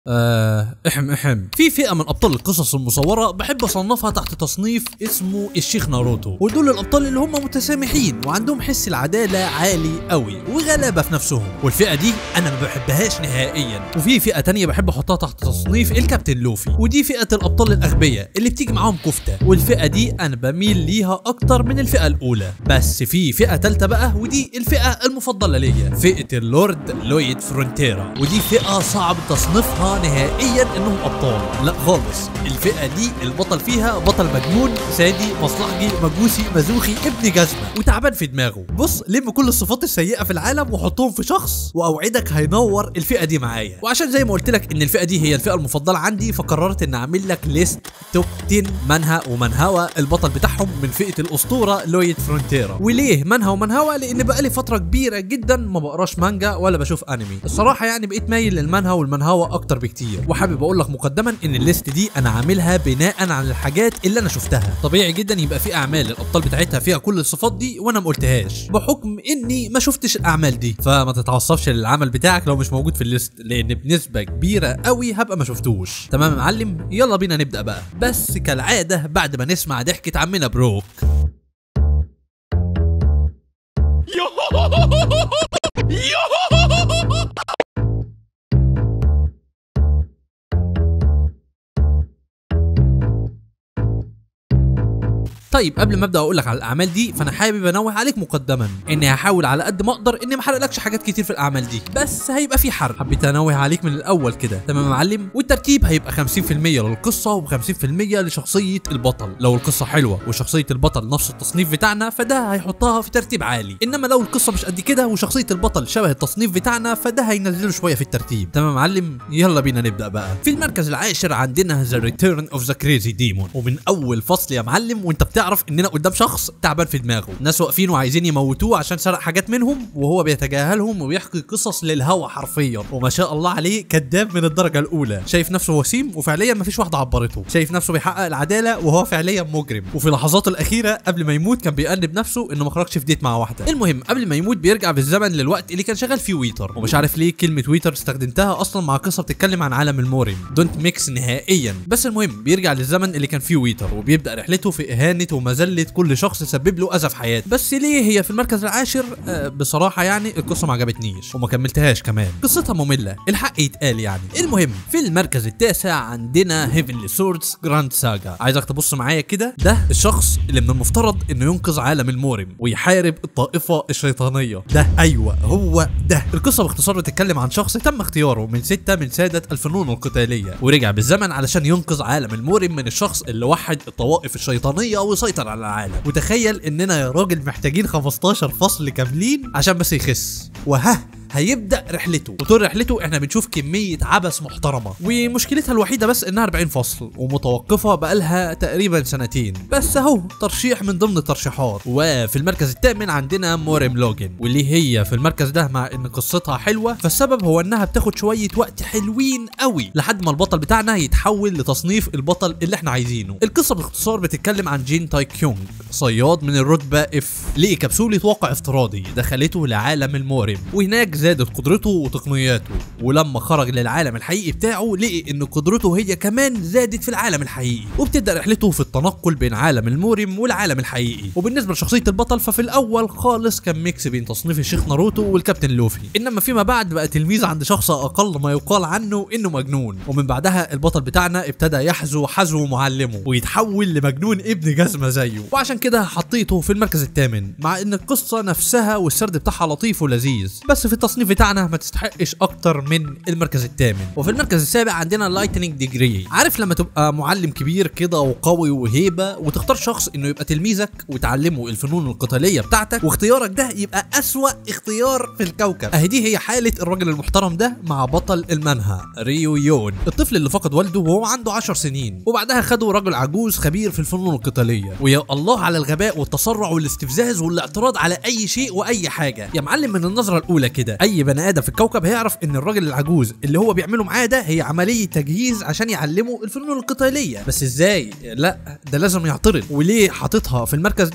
آه احم احم في فئة من ابطال القصص المصورة بحب اصنفها تحت تصنيف اسمه الشيخ ناروتو ودول الابطال اللي هم متسامحين وعندهم حس العدالة عالي قوي وغلابة في نفسهم والفئة دي انا ما بحبهاش نهائيا وفي فئة تانية بحب احطها تحت تصنيف الكابتن لوفي ودي فئة الابطال الاغبياء اللي بتيجي معاهم كفتة والفئة دي انا بميل ليها اكتر من الفئة الاولى بس في فئة تالتة بقى ودي الفئة المفضلة ليا فئة اللورد لويد فرونتيرا ودي فئة صعب تصنيفها نهائيا انهم ابطال لا خالص الفئه دي البطل فيها بطل مجنون سادي مصلحجي مجوسي مزوخي ابن جزمه وتعبان في دماغه بص لم كل الصفات السيئه في العالم وحطهم في شخص واوعدك هينور الفئه دي معايا وعشان زي ما قلت لك ان الفئه دي هي الفئه المفضله عندي فقررت ان اعمل لك ليست توب 10 منها ومنهوى البطل بتاعهم من فئه الاسطوره لويد فرونتيرا وليه منهى ومنهوى لان بقالي فتره كبيره جدا ما بقراش مانجا ولا بشوف انمي الصراحه يعني بقيت مايل للمنهى والمنهوى اكتر بكتير وحابب اقول لك مقدما ان الليست دي انا عاملها بناء على الحاجات اللي انا شفتها طبيعي جدا يبقى في اعمال الابطال بتاعتها فيها كل الصفات دي وانا ما قلتهاش بحكم اني ما شفتش الاعمال دي فما تتعصبش للعمل بتاعك لو مش موجود في الليست لان بنسبه كبيره قوي هبقى ما شفتوش تمام يا معلم يلا بينا نبدا بقى بس كالعاده بعد ما نسمع ضحكه عمنا بروك طيب قبل ما ابدا اقول لك على الاعمال دي فانا حابب انوه عليك مقدما اني هحاول على قد ما اقدر اني ما احرقلكش حاجات كتير في الاعمال دي بس هيبقى في حرق حبيت انوه عليك من الاول كده تمام يا معلم والترتيب هيبقى 50% للقصه و50% لشخصيه البطل لو القصه حلوه وشخصيه البطل نفس التصنيف بتاعنا فده هيحطها في ترتيب عالي انما لو القصه مش قد كده وشخصيه البطل شبه التصنيف بتاعنا فده هينزله شويه في الترتيب تمام يا معلم يلا بينا نبدا بقى في المركز العاشر عندنا ذا ريتيرن اوف ذا كريزي ديمون ومن اول فصل يا معلم وانت بتعرف اننا قدام شخص تعبان في دماغه ناس واقفين وعايزين يموتوه عشان سرق حاجات منهم وهو بيتجاهلهم وبيحكي قصص للهوا حرفيا وما شاء الله عليه كذاب من الدرجه الاولى شايف نفسه وسيم وفعليا مفيش واحده عبرته شايف نفسه بيحقق العداله وهو فعليا مجرم وفي لحظاته الاخيره قبل ما يموت كان بيأنب نفسه انه ما خرجش في ديت مع واحده المهم قبل ما يموت بيرجع بالزمن للوقت اللي كان شغال فيه ويتر ومش عارف ليه كلمه ويتر استخدمتها اصلا مع قصه بتتكلم عن عالم المورم دونت ميكس نهائيا بس المهم بيرجع للزمن اللي كان فيه ويتر وبيبدا رحلته في اهانه ومذله كل شخص سبب له اذى في حياته بس ليه هي في المركز العاشر آه بصراحه يعني القصه ما عجبتنيش وما كملتهاش كمان قصتها ممله الحق يتقال يعني المهم في المركز التاسع عندنا هيفنلي سوردز جراند ساجا عايزك تبص معايا كده ده الشخص اللي من المفترض انه ينقذ عالم المورم ويحارب الطائفه الشيطانيه ده ايوه هو ده القصه باختصار بتتكلم عن شخص تم اختياره من سته من ساده الفنون القتاليه ورجع بالزمن علشان ينقذ عالم المورم من الشخص اللي وحد الطوائف الشيطانيه ويسيطر على العالم وتخيل اننا يا راجل محتاجين 15 فصل كاملين عشان بس يخس وها هيبدا رحلته وطول رحلته احنا بنشوف كميه عبث محترمه ومشكلتها الوحيده بس انها 40 فصل ومتوقفه بقالها تقريبا سنتين بس اهو ترشيح من ضمن الترشيحات وفي المركز الثامن عندنا موريم لوجن واللي هي في المركز ده مع ان قصتها حلوه فالسبب هو انها بتاخد شويه وقت حلوين قوي لحد ما البطل بتاعنا يتحول لتصنيف البطل اللي احنا عايزينه القصه باختصار بتتكلم عن جين تاي كيونغ صياد من الرتبه اف لقي كبسوله واقع افتراضي دخلته لعالم المورم وهناك زادت قدرته وتقنياته ولما خرج للعالم الحقيقي بتاعه لقي ان قدرته هي كمان زادت في العالم الحقيقي وبتبدا رحلته في التنقل بين عالم المورم والعالم الحقيقي وبالنسبه لشخصيه البطل ففي الاول خالص كان ميكس بين تصنيف الشيخ ناروتو والكابتن لوفي انما فيما بعد بقى تلميذ عند شخص اقل ما يقال عنه انه مجنون ومن بعدها البطل بتاعنا ابتدى يحذو حذو معلمه ويتحول لمجنون ابن جزمه زيه وعشان كده حطيته في المركز الثامن مع ان القصه نفسها والسرد بتاعها لطيف ولذيذ بس في التصنيف بتاعنا ما تستحقش اكتر من المركز الثامن وفي المركز السابع عندنا لايتنينج ديجري عارف لما تبقى معلم كبير كده وقوي وهيبه وتختار شخص انه يبقى تلميذك وتعلمه الفنون القتاليه بتاعتك واختيارك ده يبقى اسوا اختيار في الكوكب اهي دي هي حاله الراجل المحترم ده مع بطل المنهى ريو يون الطفل اللي فقد والده وهو عنده 10 سنين وبعدها خدوا رجل عجوز خبير في الفنون القتاليه ويا الله على الغباء والتسرع والاستفزاز والاعتراض على اي شيء واي حاجه يا معلم من النظره الاولى كده اي بني ادم في الكوكب هيعرف ان الراجل العجوز اللي هو بيعمله معاه ده هي عمليه تجهيز عشان يعلمه الفنون القتاليه بس ازاي لا ده لازم يعترض وليه حاططها في المركز ده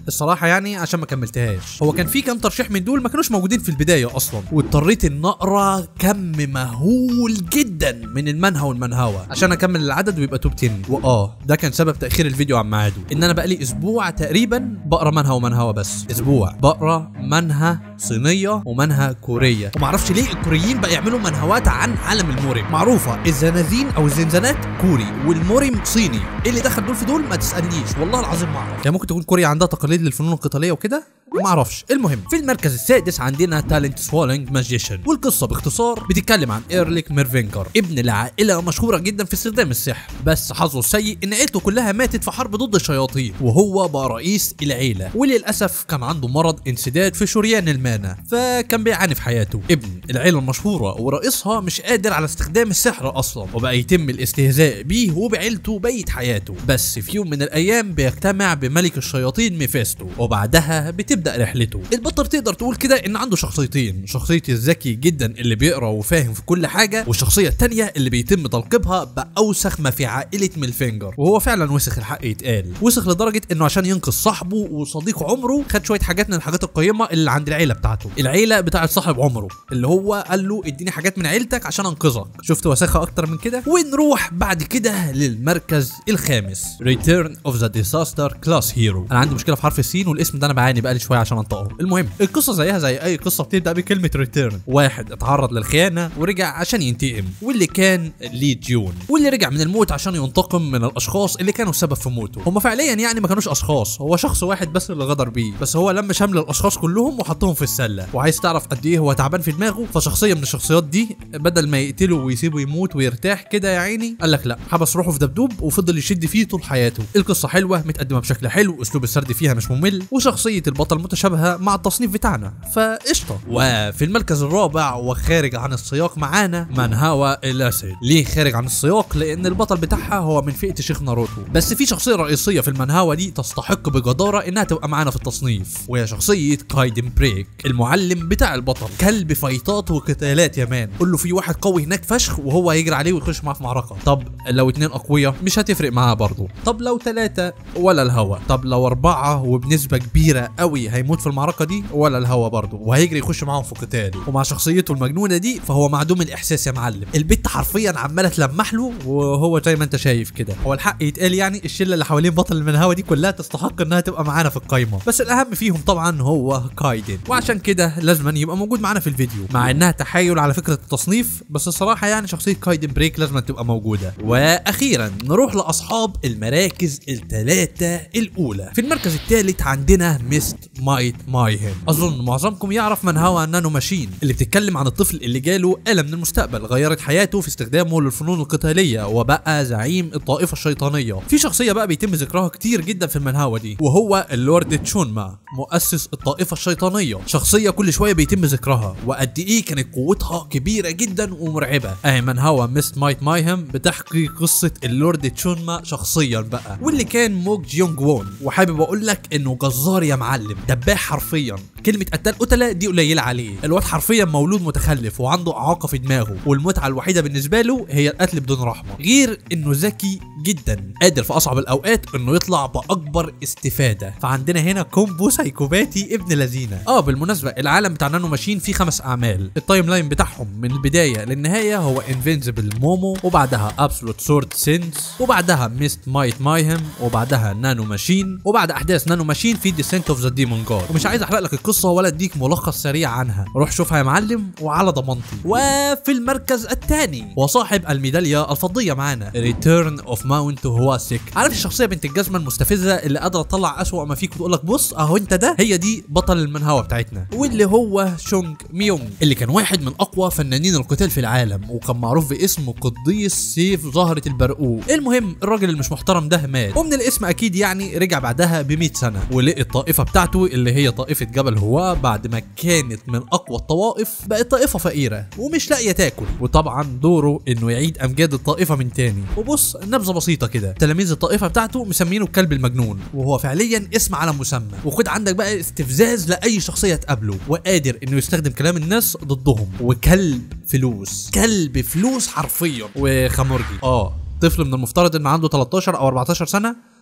الصراحه يعني عشان ما كملتهاش هو كان في كام ترشيح من دول ما كانوش موجودين في البدايه اصلا واضطريت ان اقرا كم مهول جدا من المنهى والمنهوى عشان اكمل العدد ويبقى توب 10 واه ده كان سبب تاخير الفيديو عن ميعاده ان انا بقالي اسبوع تقريبا بقرا منهى ومنهوى بس اسبوع بقرا منهى صينيه ومنهى كوريه ومعرفش ليه الكوريين بقى يعملوا منهوات عن عالم المورم معروفه الزنازين او الزنزانات كوري والمورم صيني ايه اللي دخل دول في دول ما تسالنيش والله العظيم ما اعرف يعني ممكن تكون كوريا عندها تقاليد للفنون القتاليه وكده ما اعرفش المهم في المركز السادس عندنا تالنت سوالينج ماجيشن والقصه باختصار بتتكلم عن ايرليك ميرفينجر ابن لعائله مشهوره جدا في استخدام السحر بس حظه السيء ان عيلته كلها ماتت في حرب ضد الشياطين وهو بقى رئيس العيله وللاسف كان عنده مرض انسداد في شريان المانا فكان بيعاني في حياته ابن العيله المشهوره ورئيسها مش قادر على استخدام السحر اصلا وبقى يتم الاستهزاء بيه وبعيلته بقيه حياته بس في يوم من الايام بيجتمع بملك الشياطين ميفيستو وبعدها بتبدا رحلته البطل تقدر تقول كده ان عنده شخصيتين شخصيه الذكي جدا اللي بيقرا وفاهم في كل حاجه والشخصيه التانية اللي بيتم تلقيبها باوسخ ما في عائله ميلفينجر وهو فعلا وسخ الحق يتقال وسخ لدرجه انه عشان ينقذ صاحبه وصديق عمره خد شويه حاجات من الحاجات القيمه اللي عند العيله بتاعته العيله بتاعت صاحب عمره اللي هو قال له اديني حاجات من عيلتك عشان انقذك شفت وساخه اكتر من كده ونروح بعد كده للمركز الخامس Return of the Disaster Class Hero انا عندي مشكله في حرف السين والاسم ده انا بعاني بقالي شويه عشان انطقه المهم القصه زيها زي اي قصه بتبدا بكلمه ريتيرن واحد اتعرض للخيانه ورجع عشان ينتقم واللي كان لي جون واللي رجع من الموت عشان ينتقم من الاشخاص اللي كانوا السبب في موته هم فعليا يعني ما كانوش اشخاص هو شخص واحد بس اللي غدر بيه بس هو لم شمل الاشخاص كلهم وحطهم في السله وعايز تعرف قد ايه هو تعبان في دماغه فشخصيه من الشخصيات دي بدل ما يقتله ويسيبه يموت ويرتاح كده يا عيني قال لك لا حبس روحه في دبدوب وفضل يشد فيه طول حياته القصه حلوه متقدمه بشكل حلو اسلوب السرد فيها مش ممل وشخصيه البطل متشابهه مع التصنيف بتاعنا فقشطه وفي المركز الرابع وخارج عن السياق معانا منهاوى الاسد ليه خارج عن السياق لان البطل بتاعها هو من فئه شيخ ناروتو بس في شخصيه رئيسيه في المنهاوى دي تستحق بجداره انها تبقى معانا في التصنيف وهي شخصيه كايدن بريك المعلم بتاع البطل كلب فايتات وقتالات يا مان قول له في واحد قوي هناك فشخ وهو هيجري عليه ويخش معاه في معركه طب لو اتنين اقوياء مش هتفرق معاه برضه طب لو ثلاثه ولا الهوا طب لو اربعه وبنسبه كبيره قوي هيموت في المعركه دي ولا الهوا برضه وهيجري يخش معاهم في قتال ومع شخصيته المجنونه دي فهو معدوم الاحساس يا معلم البت حرفيا عماله تلمح له وهو زي ما انت شايف كده هو الحق يتقال يعني الشله اللي حوالين بطل المنهوى دي كلها تستحق انها تبقى معانا في القايمه بس الاهم فيهم طبعا هو كايدن وعشان كده لازم يبقى موجود معانا في الفيديو مع انها تحايل على فكره التصنيف بس الصراحه يعني شخصيه كايدن بريك لازم تبقى موجوده واخيرا نروح لاصحاب المراكز الثلاثه الاولى في المركز الثالث عندنا ميست مايت مايهم اظن معظمكم يعرف من هو نانو ماشين اللي بتتكلم عن الطفل اللي جاله آلة من المستقبل غيرت حياته في استخدامه للفنون القتاليه وبقى زعيم الطائفه الشيطانيه في شخصيه بقى بيتم ذكرها كتير جدا في المنهوى دي وهو اللورد تشونما مؤسس الطائفه الشيطانيه شخصيه كل شويه بيتم ذكرها وقد ايه كانت قوتها كبيره جدا ومرعبه اهي منهوى ميست مايت مايهم بتحكي قصه اللورد تشونما شخصيا بقى واللي كان موج جيونج وون وحابب اقول لك انه جزار يا معلم دباح حرفيا كلمه قتال قتله دي قليله عليه الواد حرفيا مولود متخلف وعنده اعاقه في دماغه والمتعه الوحيده بالنسبه له هي القتل بدون رحمه غير انه ذكي جدا قادر في اصعب الاوقات انه يطلع باكبر استفاده فعندنا هنا كومبو سايكوباتي ابن لذينه اه بالمناسبه العالم بتاع نانو ماشين فيه خمس اعمال التايم لاين بتاعهم من البدايه للنهايه هو انفينسيبل مومو وبعدها ابسولوت سورد سينس وبعدها ميست مايت مايهم وبعدها نانو ماشين وبعد احداث نانو ماشين في ديسنت اوف ذا ديمون جاد ومش عايز احرق لك القصه ولا اديك ملخص سريع عنها روح شوفها يا معلم وعلى ضمانتي وفي المركز الثاني وصاحب الميداليه الفضيه معانا ريتيرن اوف ماونت هواسيك عارف الشخصيه بنت الجزمه المستفزه اللي قادره تطلع اسوأ ما فيك وتقول لك بص اهو انت ده هي دي بطل المنهوى بتاعتنا واللي هو شونج ميونج اللي كان واحد من اقوى فنانين القتال في العالم وكان معروف باسم قديس سيف زهره البرقوق المهم الراجل اللي مش محترم ده مات ومن الاسم اكيد يعني رجع بعدها ب 100 سنه ولقي الطائفه بتاعته اللي هي طائفه جبل هوا بعد ما كانت من اقوى الطوائف بقت طائفه فقيره ومش لاقيه تاكل وطبعا دوره انه يعيد امجاد الطائفه من تاني وبص نبذه بسيطه كده تلاميذ الطائفه بتاعته مسمينه الكلب المجنون وهو فعليا اسم على مسمى وخد عندك بقى استفزاز لاي شخصيه تقابله وقادر انه يستخدم كلام الناس ضدهم وكلب فلوس كلب فلوس حرفيا وخمرجي اه طفل من المفترض ان عنده 13 او 14 سنه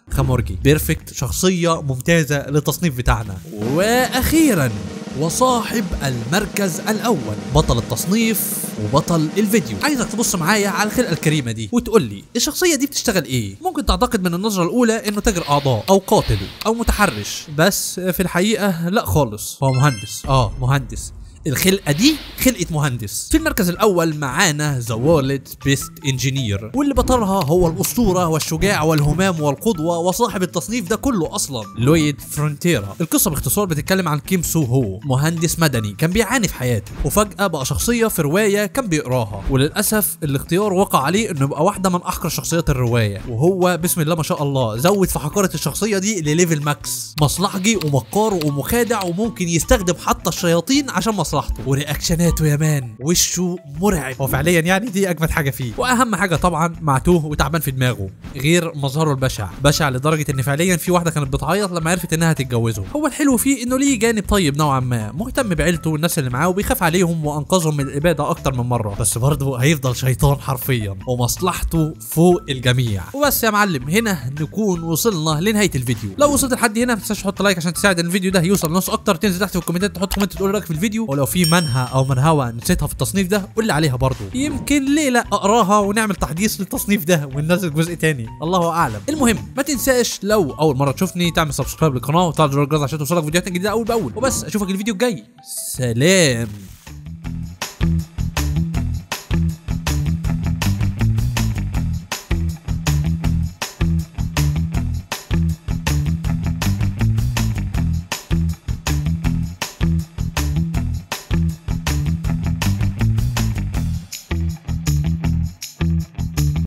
خمورجي بيرفكت شخصيه ممتازه للتصنيف بتاعنا واخيرا وصاحب المركز الاول بطل التصنيف وبطل الفيديو عايزك تبص معايا على الخلقه الكريمه دي وتقول لي الشخصيه دي بتشتغل ايه ممكن تعتقد من النظره الاولى انه تاجر اعضاء او قاتل او متحرش بس في الحقيقه لا خالص هو مهندس اه مهندس الخلقه دي خلقه مهندس في المركز الاول معانا ذا وورلد بيست انجينير واللي بطلها هو الاسطوره والشجاع والهمام والقدوه وصاحب التصنيف ده كله اصلا لويد فرونتيرا القصه باختصار بتتكلم عن كيم سو هو مهندس مدني كان بيعاني في حياته وفجاه بقى شخصيه في روايه كان بيقراها وللاسف الاختيار وقع عليه انه يبقى واحده من احقر شخصيات الروايه وهو بسم الله ما شاء الله زود في حقاره الشخصيه دي لليفل ماكس مصلحجي ومكار ومخادع وممكن يستخدم حتى الشياطين عشان مصلحته ورياكشناته يا مان وشه مرعب هو فعليا يعني دي اجمد حاجه فيه واهم حاجه طبعا معتوه وتعبان في دماغه غير مظهره البشع بشع لدرجه ان فعليا في واحده كانت بتعيط لما عرفت انها تتجوزه هو الحلو فيه انه ليه جانب طيب نوعا ما مهتم بعيلته والناس اللي معاه وبيخاف عليهم وانقذهم من الاباده اكتر من مره بس برضه هيفضل شيطان حرفيا ومصلحته فوق الجميع وبس يا معلم هنا نكون وصلنا لنهايه الفيديو لو وصلت لحد هنا ما تنساش تحط لايك عشان تساعد ان الفيديو ده يوصل لناس اكتر تنزل تحت في الكومنتات تحط كومنت تقول رايك في الفيديو ولو في منها او منهوى نسيتها في التصنيف ده قول لي عليها برضه يمكن ليه لا اقراها ونعمل تحديث للتصنيف ده وننزل جزء تاني الله اعلم المهم ما تنساش لو اول مره تشوفني تعمل سبسكرايب للقناه وتفعل زر الجرس عشان توصلك فيديوهات جديده اول باول وبس اشوفك الفيديو الجاي سلام